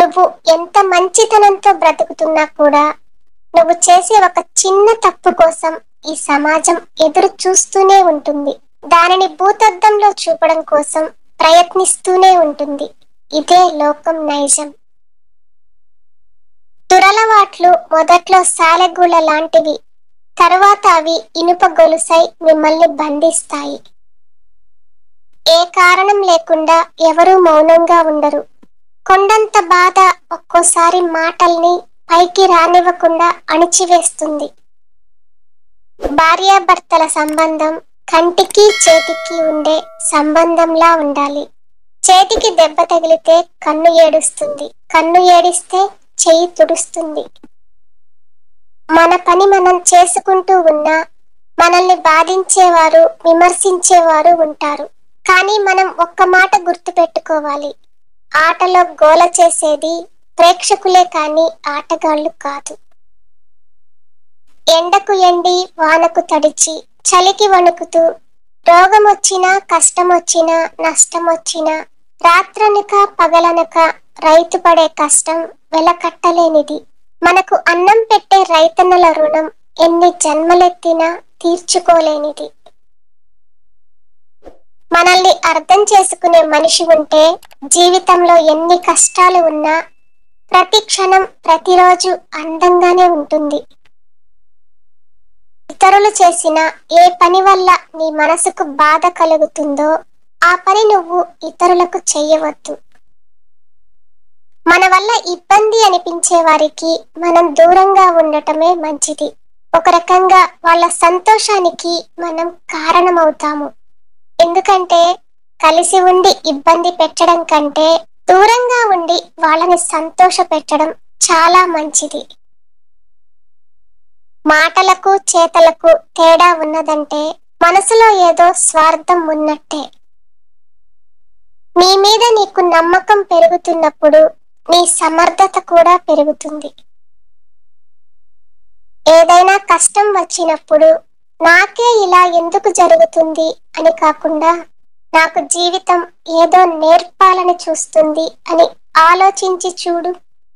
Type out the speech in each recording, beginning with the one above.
నువ్వు ఎంత మంచితనంతో బ్రతుకుతున్నా కూడా నువ్వు చేసే ఒక చిన్న తప్పు కోసం ఈ సమాజం ఎదురు చూస్తూనే ఉంటుంది దానిని భూతద్దంలో చూపడం కోసం ప్రయత్నిస్తూనే ఉంటుంది ఇదే లోకం నైజం దురలవాట్లు మొదట్లో సాలెగూళ్ళ లాంటివి తరువాత అవి ఇనుప గొలుసై మిమ్మల్ని బంధిస్తాయి ఏ కారణం లేకుండా ఎవరూ మౌనంగా ఉండరు కొండంత బాధ ఒక్కోసారి మాటల్ని పైకి రానివ్వకుండా అణిచివేస్తుంది భార్యాభర్తల సంబంధం కంటికి చేతికి ఉండే సంబంధంలా ఉండాలి చేతికి దెబ్బ తగిలితే కన్ను ఏడుస్తుంది కన్ను ఏడిస్తే చెయ్యి తుడుస్తుంది మన పని మనం చేసుకుంటూ ఉన్నా మనల్ని బాధించేవారు విమర్శించేవారు ఉంటారు కానీ మనం ఒక్క మాట గుర్తు పెట్టుకోవాలి ఆటలో గోల చేసేది ప్రేక్షకులే కానీ ఆటగాళ్ళు కాదు ఎండకు ఎండి వానకు తడిచి చలికి వణుకుతూ రోగం వచ్చినా కష్టం వచ్చినా నష్టం వచ్చినా రాత్రనక పగలనక రైతు పడే కష్టం వెలకట్టలేనిది మనకు అన్నం పెట్టే రైతన్నల రుణం ఎన్ని జన్మలెత్తినా తీర్చుకోలేనిది మనల్ని అర్థం చేసుకునే మనిషి ఉంటే జీవితంలో ఎన్ని కష్టాలు ఉన్నా ప్రతి క్షణం ప్రతిరోజు అందంగానే ఉంటుంది ఇతరులు చేసిన ఏ పని వల్ల నీ మనసుకు బాధ కలుగుతుందో ఆ పని నువ్వు ఇతరులకు చెయ్యవద్దు మన వల్ల ఇబ్బంది అనిపించే వారికి మనం దూరంగా ఉండటమే మంచిది ఒక రకంగా వాళ్ళ సంతోషానికి మనం కారణమవుతాము ఎందుకంటే కలిసి ఉండి ఇబ్బంది పెట్టడం కంటే దూరంగా ఉండి వాళ్ళని సంతోష పెట్టడం చాలా మంచిది మాటలకు చేతలకు తేడా ఉన్నదంటే మనసులో ఏదో స్వార్థం ఉన్నట్టే నీ మీద నీకు నమ్మకం పెరుగుతున్నప్పుడు నీ సమర్థత కూడా పెరుగుతుంది ఏదైనా కష్టం వచ్చినప్పుడు నాకే ఇలా ఎందుకు జరుగుతుంది అని కాకుండా నాకు జీవితం ఏదో నేర్పాలని చూస్తుంది అని ఆలోచించి చూడు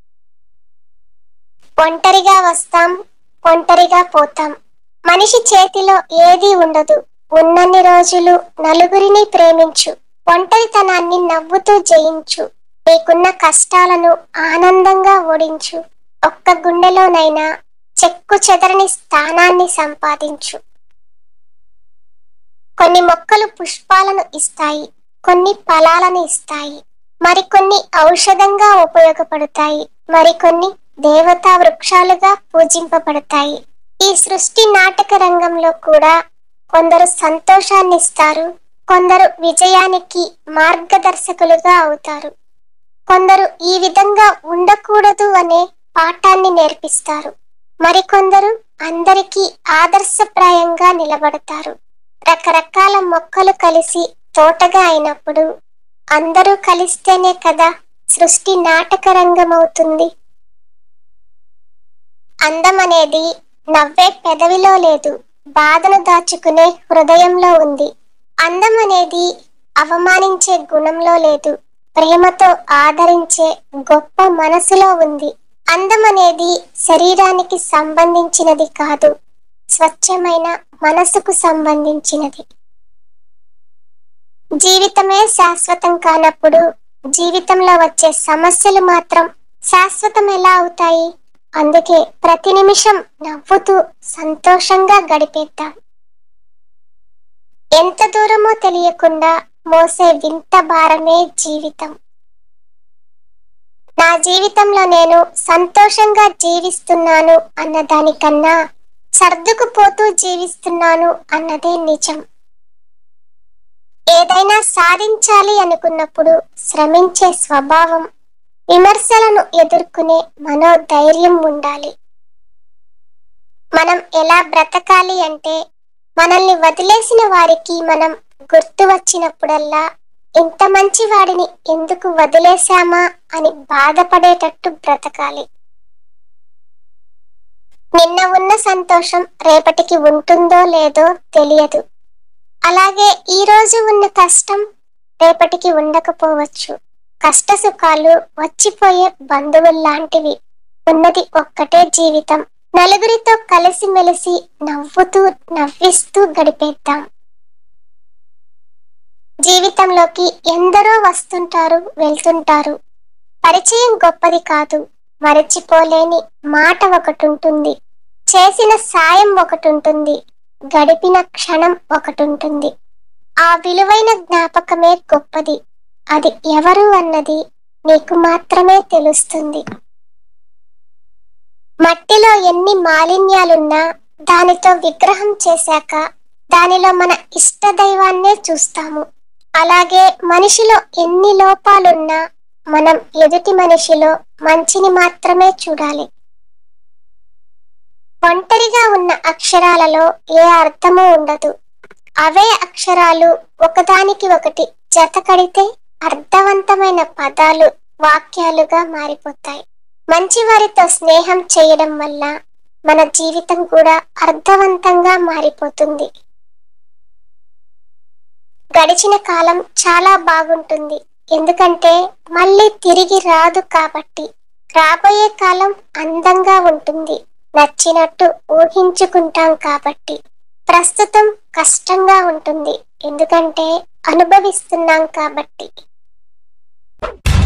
ఒంటరిగా వస్తాం ఒంటరిగా పోతాం మనిషి చేతిలో ఏదీ ఉండదు ఉన్నన్ని రోజులు నలుగురిని ప్రేమించు ఒంటరితనాన్ని నవ్వుతూ జయించు నీకున్న కష్టాలను ఆనందంగా ఓడించు ఒక్క గుండెలోనైనా చెక్కు చెదరని స్థానాన్ని సంపాదించు కొన్ని మొక్కలు పుష్పాలను ఇస్తాయి కొన్ని ఫలాలను ఇస్తాయి మరికొన్ని ఔషధంగా ఉపయోగపడతాయి మరికొన్ని దేవతా వృక్షాలుగా పూజింపబడతాయి ఈ సృష్టి నాటక రంగంలో కూడా కొందరు సంతోషాన్ని ఇస్తారు కొందరు విజయానికి మార్గదర్శకులుగా అవుతారు కొందరు ఈ విధంగా ఉండకూడదు అనే పాఠాన్ని నేర్పిస్తారు మరికొందరు అందరికీ ఆదర్శప్రాయంగా నిలబడతారు రకరకాల మొక్కలు కలిసి తోటగా అయినప్పుడు అందరూ కలిస్తేనే కదా సృష్టి నాటక రంగం అవుతుంది అందం అనేది నవ్వే పెదవిలో లేదు బాధను దాచుకునే హృదయంలో ఉంది అందం అనేది అవమానించే గుణంలో లేదు ప్రేమతో ఆదరించే గొప్ప మనసులో ఉంది అందం అనేది శరీరానికి సంబంధించినది కాదు స్వచ్ఛమైన మనసుకు సంబంధించినది జీవితమే శాశ్వతం కానప్పుడు జీవితంలో వచ్చే సమస్యలు మాత్రం శాశ్వతం ఎలా అవుతాయి అందుకే ప్రతి నిమిషం నవ్వుతూ సంతోషంగా గడిపేద్దాం ఎంత దూరమో తెలియకుండా మోసే వింత భారమే జీవితం నా జీవితంలో నేను సంతోషంగా జీవిస్తున్నాను అన్న దానికన్నా సర్దుకుపోతూ జీవిస్తున్నాను అన్నదే నిజం ఏదైనా సాధించాలి అనుకున్నప్పుడు శ్రమించే స్వభావం విమర్శలను ఎదుర్కొనే మనోధైర్యం ఉండాలి మనం ఎలా బ్రతకాలి అంటే మనల్ని వదిలేసిన వారికి మనం గుర్తు వచ్చినప్పుడల్లా ఇంత మంచి వాడిని ఎందుకు వదిలేశామా అని బాధపడేటట్టు బ్రతకాలి నిన్న ఉన్న సంతోషం రేపటికి ఉంటుందో లేదో తెలియదు అలాగే ఈ రోజు ఉన్న కష్టం రేపటికి ఉండకపోవచ్చు కష్ట సుఖాలు వచ్చిపోయే బంధువుల్లాంటివి ఉన్నది ఒక్కటే జీవితం నలుగురితో కలిసిమెలిసి నవ్వుతూ నవ్విస్తూ గడిపేద్దాం జీవితంలోకి ఎందరో వస్తుంటారు వెళ్తుంటారు పరిచయం గొప్పది కాదు మరచిపోలేని మాట ఒకటి ఉంటుంది చేసిన సాయం ఒకటి ఉంటుంది గడిపిన క్షణం ఒకటి ఉంటుంది ఆ విలువైన జ్ఞాపకమే గొప్పది అది ఎవరు అన్నది నీకు మాత్రమే తెలుస్తుంది మట్టిలో ఎన్ని మాలిన్యాలున్నా దానితో విగ్రహం చేశాక దానిలో మన ఇష్ట దైవాన్నే చూస్తాము అలాగే మనిషిలో ఎన్ని లోపాలున్నా మనం ఎదుటి మనిషిలో మంచిని మాత్రమే చూడాలి ఒంటరిగా ఉన్న అక్షరాలలో ఏ అర్థము ఉండదు అవే అక్షరాలు ఒకదానికి ఒకటి జత కడితే అర్థవంతమైన పదాలు వాక్యాలుగా మారిపోతాయి మంచి వారితో స్నేహం చేయడం వల్ల మన జీవితం కూడా అర్థవంతంగా మారిపోతుంది గడిచిన కాలం చాలా బాగుంటుంది ఎందుకంటే మళ్ళీ తిరిగి రాదు కాబట్టి రాబోయే కాలం అందంగా ఉంటుంది నచ్చినట్టు ఊహించుకుంటాం కాబట్టి ప్రస్తుతం కష్టంగా ఉంటుంది ఎందుకంటే అనుభవిస్తున్నాం కాబట్టి